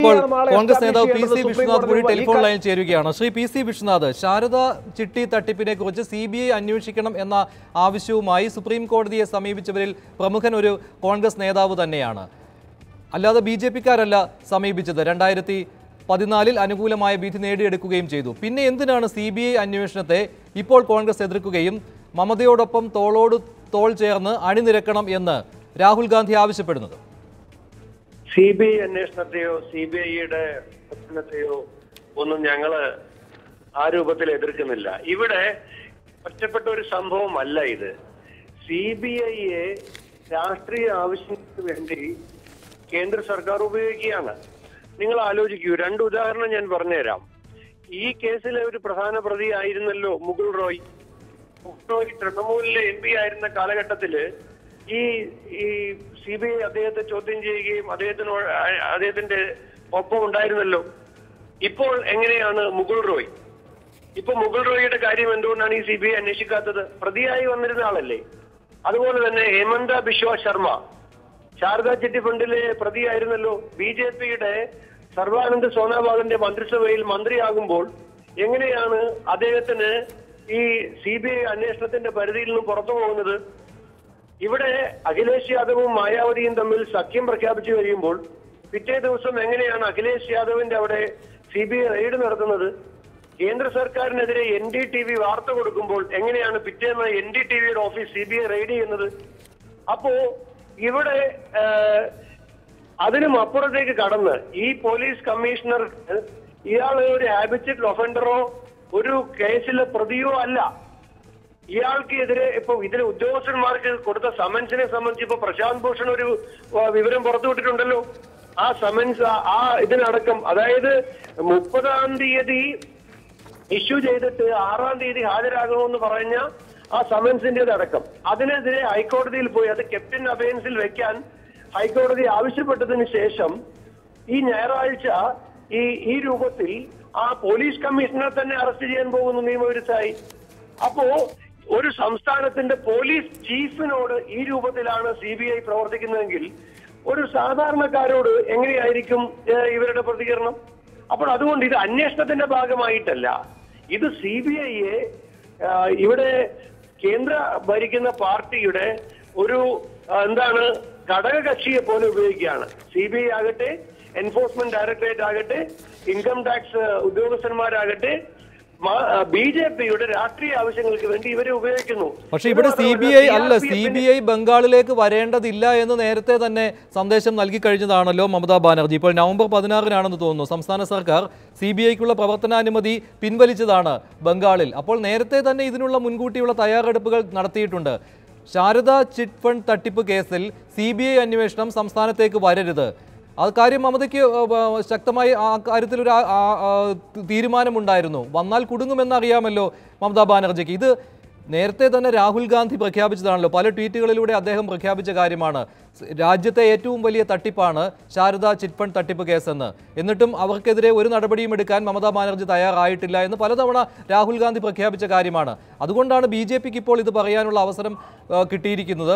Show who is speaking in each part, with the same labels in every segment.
Speaker 1: ഇപ്പോൾ
Speaker 2: ആണ് ആളെ
Speaker 1: കോൺഗ്രസ്
Speaker 2: establish
Speaker 1: നേതാവ് പി
Speaker 2: ചെയ്യേണ്ടത്
Speaker 1: സി
Speaker 2: സുപ്രീം
Speaker 1: വിശ്വനാഥ് കൂടി
Speaker 2: കോടതി മുമ്പിൽ. ഈ
Speaker 1: ടെലിഫോൺ
Speaker 2: കാ-
Speaker 1: ലൈൻ ചേരുകയാണ് ശ്രീ പി സി വിശ്വനാഥ് ശാരദ ചിട്ടി തട്ടിപ്പിനെ കുറിച്ച് സി ബി ഐ അന്വേഷിക്കണം എന്ന ആവശ്യവുമായി സുപ്രീം കോടതിയെ സമീപിച്ചവരിൽ പ്രമുഖൻ ഒരു കോൺഗ്രസ് നേതാവ് തന്നെയാണ് അല്ലാതെ ബി ജെ പിക്കാരല്ല സമീപിച്ചത് രണ്ടായിരത്തി പതിനാലിൽ അനുകൂലമായ വിധി നേടിയെടുക്കുകയും ചെയ്തു പിന്നെ എന്തിനാണ് സി ബി ഐ അന്വേഷണത്തെ ഇപ്പോൾ കോൺഗ്രസ് എതിർക്കുകയും മമതയോടൊപ്പം തോളോട് തോൾ ചേർന്ന് അണിനിരക്കണം എന്ന് രാഹുൽ ഗാന്ധി ആവശ്യപ്പെടുന്നത്
Speaker 3: സി ബി ഐ അന്വേഷണത്തെയോ സി ബി ഐയുടെ പ്രശ്നത്തെയോ ഒന്നും ഞങ്ങള് ആ രൂപത്തിൽ എതിർക്കുന്നില്ല ഇവിടെ ഒറ്റപ്പെട്ട ഒരു സംഭവമല്ല ഇത് സി ബി ഐയെ രാഷ്ട്രീയ ആവശ്യങ്ങൾക്ക് വേണ്ടി കേന്ദ്ര സർക്കാർ ഉപയോഗിക്കുകയാണ് നിങ്ങൾ ആലോചിക്കൂ രണ്ട് ഉദാഹരണം ഞാൻ പറഞ്ഞുതരാം ഈ കേസിലെ ഒരു പ്രധാന പ്രതി ആയിരുന്നല്ലോ മുകുൾ റോയ് മുകുൾ റോയ് തൃണമൂലിലെ എം പി ആയിരുന്ന കാലഘട്ടത്തില് ഈ ഈ സി ബി ഐ അദ്ദേഹത്തെ ചോദ്യം ചെയ്യുകയും അദ്ദേഹത്തിനോട് അ- അദ്ദേഹത്തിന്റെ ഒപ്പം ഉണ്ടായിരുന്നല്ലോ ഇപ്പോൾ എങ്ങനെയാണ് മുകുൾ റോയ് ഇപ്പൊ മുകുൾ റോയിയുടെ കാര്യം എന്തുകൊണ്ടാണ് ഈ സി ബി ഐ അന്വേഷിക്കാത്തത് പ്രതിയായി വന്നിരുന്ന ആളല്ലേ അതുപോലെ തന്നെ ഹേമന്ത ബിശ്വ ശർമ്മ ശാരദാ ചിട്ടി ഫണ്ടിലെ പ്രതിയായിരുന്നല്ലോ ബി ജെ പിയുടെ സർവാനന്ദ് സോനാബാഗിന്റെ മന്ത്രിസഭയിൽ മന്ത്രിയാകുമ്പോൾ എങ്ങനെയാണ് അദ്ദേഹത്തിന് ഈ സി ബി ഐ അന്വേഷണത്തിന്റെ പരിധിയിൽ നിന്നും പുറത്തു പോകുന്നത് ഇവിടെ അഖിലേഷ് യാദവും മായാവതിയും തമ്മിൽ സഖ്യം പ്രഖ്യാപിച്ചു കഴിയുമ്പോൾ പിറ്റേ ദിവസം എങ്ങനെയാണ് അഖിലേഷ് യാദവിന്റെ അവിടെ സി ബി ഐ റെയ്ഡ് നടത്തുന്നത് കേന്ദ്ര സർക്കാരിനെതിരെ എൻ ഡി ടി വി വാർത്ത കൊടുക്കുമ്പോൾ എങ്ങനെയാണ് പിറ്റേന്ന് എൻ ഡി ടി വിയുടെ office C B I raid ചെയ്യുന്നത് അപ്പോ ഇവിടെ ഏഹ്, അതിനും അപ്പുറത്തേക്ക് കടന്ന് ഈ പോലീസ് കമ്മീഷണർ ഇയാൾ ഒരു ഹാബിറ്റഡ് ഒഫൻഡറോ ഒരു കേസിലെ പ്രതിയോ അല്ല ഇയാൾക്കെതിരെ ഇപ്പൊ ഇതിലെ ഉദ്യോഗസ്ഥന്മാർക്ക് കൊടുത്ത സമൻസിനെ സംബന്ധിച്ച് ഇപ്പൊ പ്രശാന്ത് ഭൂഷൺ ഒരു ആ, വിവരം പുറത്തുവിട്ടിട്ടുണ്ടല്ലോ ആ സമൻസ് ആ- ആ ഇതിനടക്കം അതായത് മുപ്പതാം തീയതി ഇഷ്യൂ ചെയ്തിട്ട് ആറാം തീയതി ഹാജരാകണമെന്ന് പറഞ്ഞ ആ സമൻസിന്റെ അടക്കം അതിനെതിരെ ഹൈക്കോടതിയിൽ പോയി അത് കെപ്റ്റൻ അബയൻസിൽ വെക്കാൻ ഹൈക്കോടതി ആവശ്യപ്പെട്ടതിന് ശേഷം ഈ ഞായറാഴ്ച ഈ ഈ രൂപത്തിൽ ആ പോലീസ് കമ്മീഷണർ തന്നെ അറസ്റ്റ് ചെയ്യാൻ പോകുന്നു നിയമവിരുദ്ധായി അപ്പോ ഒരു സംസ്ഥാനത്തിന്റെ പോലീസ് ചീഫിനോട് ഈ രൂപത്തിലാണ് സി ബി ഐ പ്രവർത്തിക്കുന്നതെങ്കിൽ ഒരു സാധാരണക്കാരോട് എങ്ങനെയായിരിക്കും ഏഹ്, ഇവരുടെ പ്രതികരണം അപ്പോൾ അതുകൊണ്ട് ഇത് അന്വേഷണത്തിന്റെ ഭാഗമായിട്ടല്ല ഇത് സി ബി ഐയെ ഇവിടെ കേന്ദ്ര ഭരിക്കുന്ന പാർട്ടിയുടെ ഒരു ആ, എന്താണ് ഘടകകക്ഷിയെ പോലെ ഉപയോഗിക്കുകയാണ് സി ബി ഐ ആകട്ടെ എൻഫോഴ്സ്മെന്റ് ഡയറക്ടറേറ്റ് ആകട്ടെ ഇൻകം ടാക്സ് ഉദ്യോഗസ്ഥന്മാരാകട്ടെ ബി ജെ പിയുടെ രാഷ്ട്രീയ ആവശ്യങ്ങൾക്ക് വേണ്ടി ഇവരെ ഉപയോഗിക്കുന്നു
Speaker 1: പക്ഷെ ഇവിടെ
Speaker 3: ഇത്
Speaker 1: സി ബി
Speaker 3: മാത്രമല്ല,
Speaker 1: ഐ അല്ല
Speaker 3: CRPF
Speaker 1: സി
Speaker 3: ന്
Speaker 1: ബി ഐ ബംഗാളിലേക്ക് വരേണ്ടതില്ല എന്ന് നേരത്തെ തന്നെ സന്ദേശം നൽകി കഴിഞ്ഞതാണല്ലോ മമതാ ബാനർജി ഇപ്പോൾ നവംബർ പതിനാറിനാണെന്ന് തോന്നുന്നു സംസ്ഥാന സർക്കാർ സി ബി ഐക്കുള്ള പ്രവർത്തനാനുമതി പിൻവലിച്ചതാണ് ബംഗാളിൽ അപ്പോൾ നേരത്തെ തന്നെ ഇതിനുള്ള മുൻകൂട്ടിയുള്ള തയ്യാറെടുപ്പുകൾ നടത്തിയിട്ടുണ്ട് ശാരദ ചിറ്റ് ഫണ്ട് തട്ടിപ്പ് കേസിൽ സി ബി ഐ അന്വേഷണം സംസ്ഥാനത്തേക്ക് വരരുത് അത് കാര്യം മമതയ്ക്ക് ഏഹ്, ഏഹ്, ശക്തമായി ആ കാര്യത്തിൽ ഒരു ആ- ആ- ആ തീരുമാനമുണ്ടായിരുന്നു വന്നാൽ കുടുങ്ങുമെന്ന് അറിയാമല്ലോ മമതാ ബാനർജിക്ക് ഇത് നേരത്തെ തന്നെ രാഹുൽ ഗാന്ധി പ്രഖ്യാപിച്ചതാണല്ലോ പല ട്വീറ്റുകളിലൂടെ അദ്ദേഹം പ്രഖ്യാപിച്ച കാര്യമാണ് സ് രാജ്യത്തെ ഏറ്റവും വലിയ തട്ടിപ്പാണ് ശാരദ ചിറ്റ് ഫണ്ട് തട്ടിപ്പ് കേസെന്ന് എന്നിട്ടും അവർക്കെതിരെ ഒരു നടപടിയും എടുക്കാൻ മമതാ ബാനർജി തയ്യാറായിട്ടില്ല എന്ന് പലതവണ രാഹുൽ ഗാന്ധി പ്രഖ്യാപിച്ച കാര്യമാണ് അതുകൊണ്ടാണ് ബി ജെ പിക്ക് ഇപ്പോൾ ഇത് പറയാനുള്ള അവസരം ആ, കിട്ടിയിരിക്കുന്നത്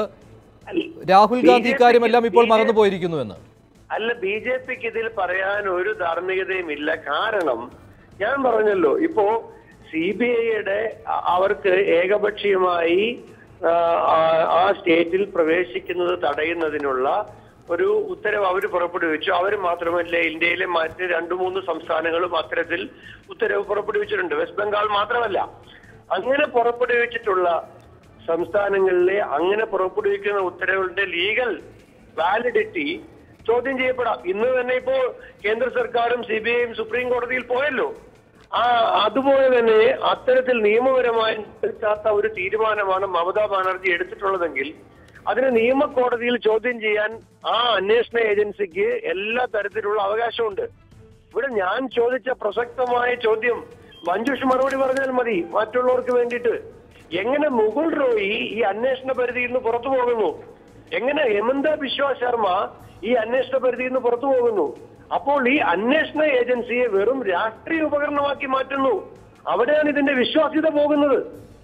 Speaker 1: രാഹുൽ ഗാന്ധി ഇക്കാര്യമെല്ലാം ഇപ്പോൾ മറന്നുപോയിരിക്കുന്നുവെന്ന്
Speaker 3: അല്ല ബി ജെ പിക്ക് ഇതിൽ പറയാൻ ഒരു ധാർമ്മികതയും ഇല്ല കാരണം ഞാൻ പറഞ്ഞല്ലോ ഇപ്പോ സി ബി ഐയുടെ അവർക്ക് ഏകപക്ഷീയമായി ആ, ആ- ആ സ്റ്റേറ്റിൽ പ്രവേശിക്കുന്നത് തടയുന്നതിനുള്ള ഒരു ഉത്തരവ് അവർ പുറപ്പെടുവിച്ചു അവർ മാത്രമല്ല ഇന്ത്യയിലെ മറ്റ് രണ്ടു മൂന്ന് സംസ്ഥാനങ്ങളും അത്തരത്തിൽ ഉത്തരവ് പുറപ്പെടുവിച്ചിട്ടുണ്ട് വെസ്റ്റ് ബംഗാൾ മാത്രമല്ല അങ്ങനെ പുറപ്പെടുവിച്ചിട്ടുള്ള സംസ്ഥാനങ്ങളിലെ അങ്ങനെ പുറപ്പെടുവിക്കുന്ന ഉത്തരവുകളുടെ ലീഗൽ വാലിഡിറ്റി ചോദ്യം ചെയ്യപ്പെടാം ഇന്ന് തന്നെ ഇപ്പോ കേന്ദ്ര സർക്കാരും സി ബി ഐയും സുപ്രീം കോടതിയിൽ പോയല്ലോ ആ അതുപോലെ തന്നെ അത്തരത്തിൽ നിയമപരമായി എടുക്കാത്ത ഒരു തീരുമാനമാണ് മമതാ ബാനർജി എടുത്തിട്ടുള്ളതെങ്കിൽ അതിന് നിയമകോടതിയിൽ ചോദ്യം ചെയ്യാൻ ആ അന്വേഷണ ഏജൻസിക്ക് എല്ലാ തരത്തിലുള്ള അവകാശമുണ്ട് ഇവിടെ ഞാൻ ചോദിച്ച പ്രസക്തമായ ചോദ്യം മഞ്ജുഷ് മറുപടി പറഞ്ഞാൽ മതി മറ്റുള്ളവർക്ക് വേണ്ടിയിട്ട് എങ്ങനെ മുകുൾ റോയി ഈ അന്വേഷണ പരിധിയിൽ നിന്ന് പുറത്തു പോകുന്നു എങ്ങനെ ഹെമന്ത ബിശ്വ ശർമ്മ ഈ അന്വേഷണ പരിധിയിൽ നിന്ന് പുറത്തു പോകുന്നു അപ്പോൾ ഈ അന്വേഷണ ഏജൻസിയെ വെറും രാഷ്ട്രീയ ഉപകരണമാക്കി മാറ്റുന്നു അവിടെയാണ് ഇതിന്റെ വിശ്വാസ്യത പോകുന്നത്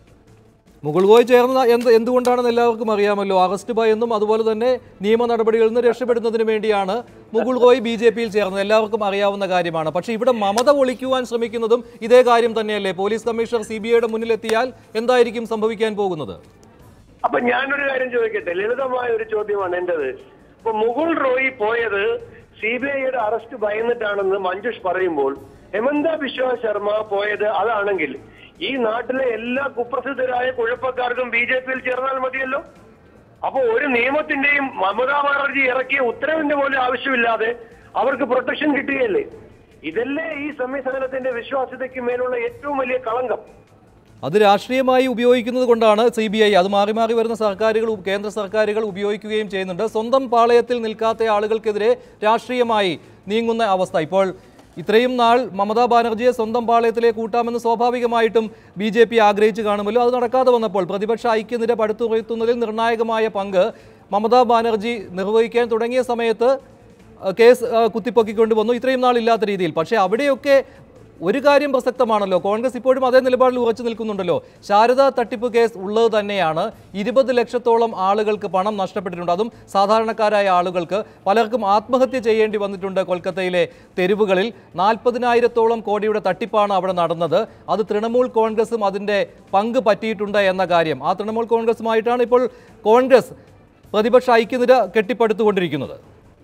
Speaker 1: മുകുൾ ഗോയ് ചേർന്ന എന്ത് എന്തുകൊണ്ടാണെന്ന് എല്ലാവർക്കും അറിയാമല്ലോ അറസ്റ്റ് ഭയന്നും അതുപോലെ തന്നെ നിയമ നടപടികളിൽ നിന്ന് രക്ഷപ്പെടുന്നതിന് വേണ്ടിയാണ് മുകുൾ റോയ് ബി ജെ പിയിൽ ചേർന്നത് എല്ലാവർക്കും അറിയാവുന്ന കാര്യമാണ് പക്ഷേ ഇവിടെ മമത ഒളിക്കുവാൻ ശ്രമിക്കുന്നതും ഇതേ കാര്യം തന്നെയല്ലേ പോലീസ് കമ്മീഷണർ സി ബി ഐയുടെ മുന്നിലെത്തിയാൽ എന്തായിരിക്കും സംഭവിക്കാൻ പോകുന്നത്
Speaker 3: അപ്പൊ ഞാനൊരു കാര്യം ചോദിക്കട്ടെ ലളിതമായ ഒരു ചോദ്യമാണ് എന്റേത് ഇപ്പൊ മുകുൾ റോയി പോയത് സി ബി ഐയുടെ അറസ്റ്റ് ഭയന്നിട്ടാണെന്ന് മഞ്ജുഷ് പറയുമ്പോൾ ഹെമന്ത ബിശ്വ ശർമ്മ പോയത് അതാണെങ്കിൽ ഈ നാട്ടിലെ എല്ലാ കുപ്രസിദ്ധരായ കുഴപ്പക്കാർക്കും ബി ജെ പിയിൽ ചേർന്നാൽ മതിയല്ലോ അപ്പൊ ഒരു നിയമത്തിന്റെയും മമതാ ബാനർജി ഇറക്കിയ ഉത്തരവിന്റെ പോലും ആവശ്യമില്ലാതെ അവർക്ക് പ്രൊട്ടക്ഷൻ കിട്ടുകയല്ലേ ഇതല്ലേ ഈ സംവിധാനത്തിന്റെ വിശ്വാസ്യതയ്ക്ക് മേലുള്ള ഏറ്റവും വലിയ കളങ്കം
Speaker 1: അത് രാഷ്ട്രീയമായി ഉപയോഗിക്കുന്നത് കൊണ്ടാണ് സി ബി ഐ അത് മാറി മാറി വരുന്ന സർക്കാരുകൾ കേന്ദ്ര സർക്കാരുകൾ ഉപയോഗിക്കുകയും ചെയ്യുന്നുണ്ട് സ്വന്തം പാളയത്തിൽ നിൽക്കാത്ത ആളുകൾക്കെതിരെ രാഷ്ട്രീയമായി നീങ്ങുന്ന അവസ്ഥ ഇപ്പോൾ ഇത്രയും നാൾ മമതാ ബാനർജിയെ സ്വന്തം പാളയത്തിലേക്ക് കൂട്ടാമെന്ന് സ്വാഭാവികമായിട്ടും ബി ജെ പി ആഗ്രഹിച്ചു കാണുമല്ലോ അത് നടക്കാതെ വന്നപ്പോൾ പ്രതിപക്ഷ ഐക്യനിര പടുത്തുയർത്തുന്നതിൽ നിർണായകമായ പങ്ക് മമതാ ബാനർജി നിർവഹിക്കാൻ തുടങ്ങിയ സമയത്ത് അഹ് കേസ് അഹ് കുത്തിപ്പൊക്കിക്കൊണ്ട് വന്നു ഇത്രയും നാൾ ഇല്ലാത്ത രീതിയിൽ പക്ഷേ അവിടെയൊക്കെ ഒരു കാര്യം പ്രസക്തമാണല്ലോ കോൺഗ്രസ് ഇപ്പോഴും അതേ നിലപാടിൽ ഉറച്ചു നിൽക്കുന്നുണ്ടല്ലോ ശാരദാ തട്ടിപ്പ് കേസ് ഉള്ളത് തന്നെയാണ് ഇരുപത് ലക്ഷത്തോളം ആളുകൾക്ക് പണം നഷ്ടപ്പെട്ടിട്ടുണ്ട് അതും സാധാരണക്കാരായ ആളുകൾക്ക് പലർക്കും ആത്മഹത്യ ചെയ്യേണ്ടി വന്നിട്ടുണ്ട് കൊൽക്കത്തയിലെ തെരുവുകളിൽ നാൽപ്പതിനായിരത്തോളം കോടിയുടെ തട്ടിപ്പാണ് അവിടെ നടന്നത് അത് തൃണമൂൽ കോൺഗ്രസും അതിൻ്റെ പങ്ക് പറ്റിയിട്ടുണ്ട് എന്ന കാര്യം ആ തൃണമൂൽ കോൺഗ്രസുമായിട്ടാണ് ഇപ്പോൾ കോൺഗ്രസ് പ്രതിപക്ഷ ഐക്യനിര കെട്ടിപ്പടുത്തുകൊണ്ടിരിക്കുന്നത്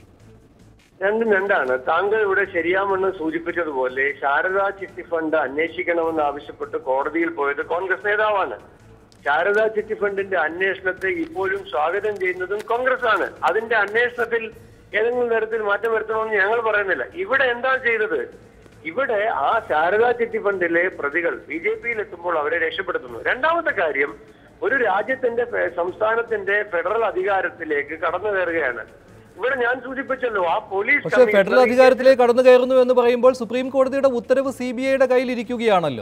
Speaker 3: രണ്ടും രണ്ടാണ് താങ്കൾ ഇവിടെ ശരിയാമെന്ന് സൂചിപ്പിച്ചതുപോലെ ശാരദാ ചിട്ടി ഫണ്ട് അന്വേഷിക്കണമെന്ന് ആവശ്യപ്പെട്ട് കോടതിയിൽ പോയത് കോൺഗ്രസ് നേതാവാണ് ശാരദാ ചിട്ടി ഫണ്ടിന്റെ അന്വേഷണത്തെ ഇപ്പോഴും സ്വാഗതം ചെയ്യുന്നതും കോൺഗ്രസ് ആണ് അതിന്റെ അന്വേഷണത്തിൽ ഏതെങ്കിലും തരത്തിൽ മാറ്റം വരുത്തണമെന്ന് ഞങ്ങൾ പറയുന്നില്ല ഇവിടെ എന്താ ചെയ്തത് ഇവിടെ ആ ശാരദാ ചിട്ടി ഫണ്ടിലെ പ്രതികൾ ബി ജെ പിയിൽ എത്തുമ്പോൾ അവരെ രക്ഷപ്പെടുത്തുന്നു രണ്ടാമത്തെ കാര്യം ഒരു രാജ്യത്തിന്റെ ഫെ- സംസ്ഥാനത്തിന്റെ ഫെഡറൽ അധികാരത്തിലേക്ക് കടന്നു കയറുകയാണ് ഇവിടെ ഞാൻ സൂചിപ്പിച്ചല്ലോ ആ പോലീസ്
Speaker 1: പക്ഷേ ഫെഡറൽ
Speaker 3: കമ്മീഷണർ
Speaker 1: അധികാരത്തിലേക്ക് കടന്നു കയറുന്നു എന്ന് പറയുമ്പോൾ സുപ്രീം കോടതിയുടെ ഉത്തരവ് സി ബി ഐയുടെ കയ്യിൽ ഇരിക്കുകയാണല്ലോ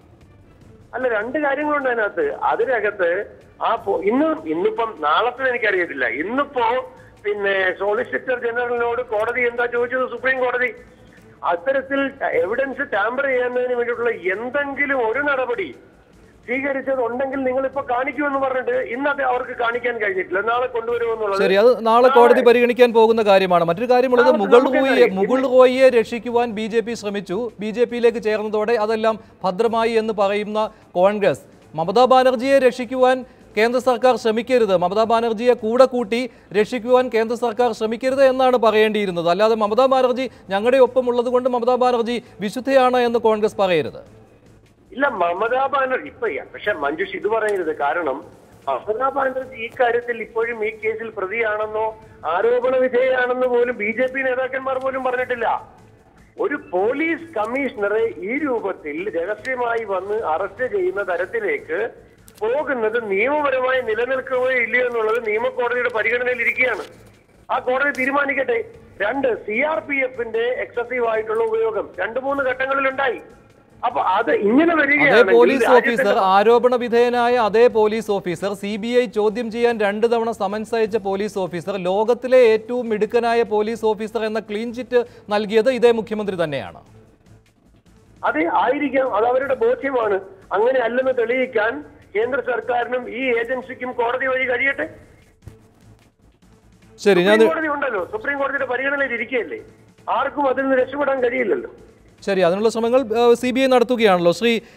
Speaker 3: അല്ല രണ്ട് കാര്യങ്ങളുണ്ട് അതിനകത്ത് അതിനകത്ത് ആ പോ- ഇന്ന് ഇന്നിപ്പം നാളത്തെ എനിക്കറിയത്തില്ല ഇന്നിപ്പോ പിന്നെ സോളിസിറ്റർ ജനറലിനോട് കോടതി എന്താ ചോദിച്ചത് സുപ്രീം കോടതി അത്തരത്തിൽ എവിഡൻസ് ടാമ്പർ ചെയ്യുന്നതിന് വേണ്ടിയിട്ടുള്ള എന്തെങ്കിലും ഒരു നടപടി സ്വീകരിച്ചത് ഉണ്ടെങ്കിൽ നിങ്ങൾ ഇപ്പൊ കാണിക്കുമെന്ന് പറഞ്ഞിട്ട് ഇന്നത് അവർക്ക് കാണിക്കാൻ കഴിഞ്ഞിട്ടില്ല നാളെ കൊണ്ടുവരുമെന്നുള്ളത്
Speaker 1: ശരി അത് നാളെ കോടതി പരിഗണിക്കാൻ പോകുന്ന കാര്യമാണ് മറ്റൊരു കാര്യമുള്ളത്
Speaker 3: നാളെ
Speaker 1: മുഗൾ
Speaker 3: നമുക്ക്
Speaker 1: റോയിയെ
Speaker 3: അറിയാം.
Speaker 1: മുഗൾ റോയിയെ രക്ഷിക്കുവാൻ ബി ജെ പി ശ്രമിച്ചു ബി ജെ പിയിലേക്ക് ചേർന്നതോടെ അതെല്ലാം ഭദ്രമായി എന്ന് പറയുന്ന കോൺഗ്രസ് മമതാ ബാനർജിയെ രക്ഷിക്കുവാൻ കേന്ദ്ര സർക്കാർ ശ്രമിക്കരുത് മമതാ ബാനർജിയെ കൂടെ കൂട്ടി രക്ഷിക്കുവാൻ കേന്ദ്ര സർക്കാർ ശ്രമിക്കരുത് എന്നാണ് പറയേണ്ടിയിരുന്നത് അല്ലാതെ മമതാ ബാനർജി ഞങ്ങളുടെ ഒപ്പം ഉള്ളത് കൊണ്ട് മമതാ ബാനർജി വിശുദ്ധയാണ് എന്ന് കോൺഗ്രസ് പറയരുത്
Speaker 3: ഇല്ല മമതാ ബാനർജി ഇപ്പൊ പക്ഷെ മഞ്ജുഷ് ഇത് പറയരുത് കാരണം മമതാ ബാനർജി ഈ കാര്യത്തിൽ ഇപ്പോഴും ഈ കേസിൽ പ്രതിയാണെന്നോ ആരോപണ വിധേയാണെന്ന് പോലും ബി ജെ പി നേതാക്കന്മാർ പോലും പറഞ്ഞിട്ടില്ല ഒരു പോലീസ് കമ്മീഷണറെ ഈ രൂപത്തിൽ രഹസ്യമായി വന്ന് അറസ്റ്റ് ചെയ്യുന്ന തരത്തിലേക്ക് പോകുന്നത് നിയമപരമായി നിലനിൽക്കുകയോ ഇല്ലയോ എന്നുള്ളത് നിയമകോടതിയുടെ പരിഗണനയിൽ ഇരിക്കുകയാണ് ആ കോടതി തീരുമാനിക്കട്ടെ രണ്ട് സി ആർ പി എഫിന്റെ എക്സസീവ് ആയിട്ടുള്ള ഉപയോഗം രണ്ട് മൂന്ന് ഘട്ടങ്ങളിലുണ്ടായി അപ്പൊ അത് ഇങ്ങനെ
Speaker 1: അതേ
Speaker 3: വരികയാണെങ്കിൽ
Speaker 1: പോലീസ്
Speaker 3: രാജ്യത്തിന്റെ
Speaker 1: ഓഫീസർ ആരോപണ വിധേയനായ അതേ police officer C B I ചോദ്യം ചെയ്യാൻ രണ്ട് തവണ സമൻസ് അയച്ച പോലീസ് ഓഫീസർ ലോകത്തിലെ ഏറ്റവും മിടുക്കനായ പോലീസ് ഓഫീസർ എന്ന ക്ലീൻ ചിറ്റ് നൽകിയത് ഇതേ മുഖ്യമന്ത്രി തന്നെയാണ്
Speaker 3: അതെ ആയിരിക്കാം അത് അവരുടെ ബോധ്യമാണ് അങ്ങനെ അല്ലെന്ന് തെളിയിക്കാൻ കേന്ദ്ര സർക്കാരിനും ഈ ഏജൻസിക്കും കോടതി വഴി കഴിയട്ടെ
Speaker 1: ശരി ഞാൻ
Speaker 3: സുപ്രീം കോടതി ഉണ്ടല്ലോ സുപ്രീം കോടതിയുടെ പരിഗണനയിൽ ഇരിക്കുകയല്ലേ ആർക്കും അതിൽ നിന്ന് രക്ഷപ്പെടാൻ കഴിയില്ലല്ലോ
Speaker 1: ശരി അതിനുള്ള ശ്രമങ്ങൾ സി ബി ഐ നടത്തുകയാണല്ലോ ശ്രീ